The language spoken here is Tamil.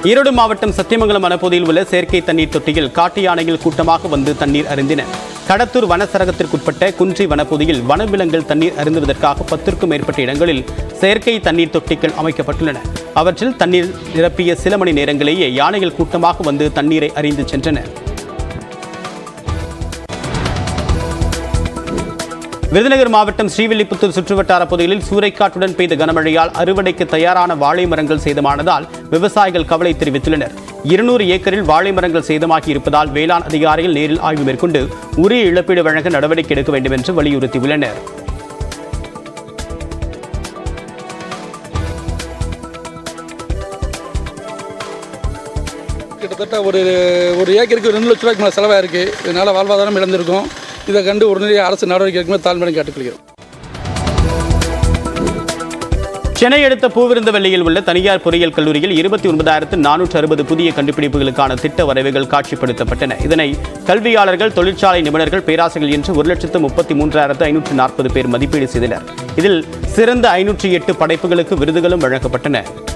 ஈரோடு மாவட்டம் சத்தியமங்கலம் வனப்பகுதியில் உள்ள செயற்கை தண்ணீர் தொட்டியில் காட்டு யானைகள் கூட்டமாக வந்து தண்ணீர் அருந்தின கடத்தூர் வனச்சரகத்திற்குட்பட்ட குன்றி வனப்பகுதியில் வனவிலங்குகள் தண்ணீர் அருந்துவதற்காக பத்திற்கும் மேற்பட்ட இடங்களில் செயற்கை தண்ணீர் தொட்டிகள் அமைக்கப்பட்டுள்ளன அவற்றில் தண்ணீர் நிரப்பிய சில மணி நேரங்களிலேயே யானைகள் கூட்டமாக வந்து தண்ணீரை அறிந்து சென்றன விருதுநகர் மாவட்டம் ஸ்ரீவில்லிபுத்தூர் சுற்றுவட்டார பகுதிகளில் சூறைக்காற்றுடன் பெய்த கனமழையால் அறுவடைக்கு தயாரான வாழை மரங்கள் சேதமானதால் விவசாயிகள் கவலை தெரிவித்துள்ளனர் இருநூறு ஏக்கரில் வாழை மரங்கள் சேதமாகி இருப்பதால் வேளாண் அதிகாரிகள் நேரில் ஆய்வு மேற்கொண்டு உரிய இழப்பீடு வழங்க நடவடிக்கை எடுக்க வேண்டும் என்று வலியுறுத்தியுள்ளனர் கிட்டத்தட்ட ஒரு ஒரு ஏக்கருக்கு ரெண்டு லட்ச ரூபாய்க்கு மேலே செலவாயிருக்கு இதனால் வாழ்வாதாரம் இழந்திருக்கும் இதை கண்டு உடனடியாக அரசு நடவடிக்கை எடுக்கும்போது தாழ்மையுடன் கேட்டுக்கொள்கிறோம் சென்னை அடுத்த பூவிருந்தவல்லியில் உள்ள தனியார் பொறியியல் கல்லூரியில் இருபத்தி ஒன்பதாயிரத்து நானூற்று அறுபது புதிய கண்டுபிடிப்புகளுக்கான திட்ட வரைவுகள் காட்சிப்படுத்தப்பட்டன இதனை கல்வியாளர்கள் தொழிற்சாலை நிபுணர்கள் பேராசிரியர்கள் என்று ஒரு லட்சத்து முப்பத்தி மூன்றாயிரத்து ஐநூற்று நாற்பது பேர் மதிப்பீடு செய்தனர் இதில் சிறந்த ஐநூற்றி எட்டு படைப்புகளுக்கு விருதுகளும் வழங்கப்பட்டன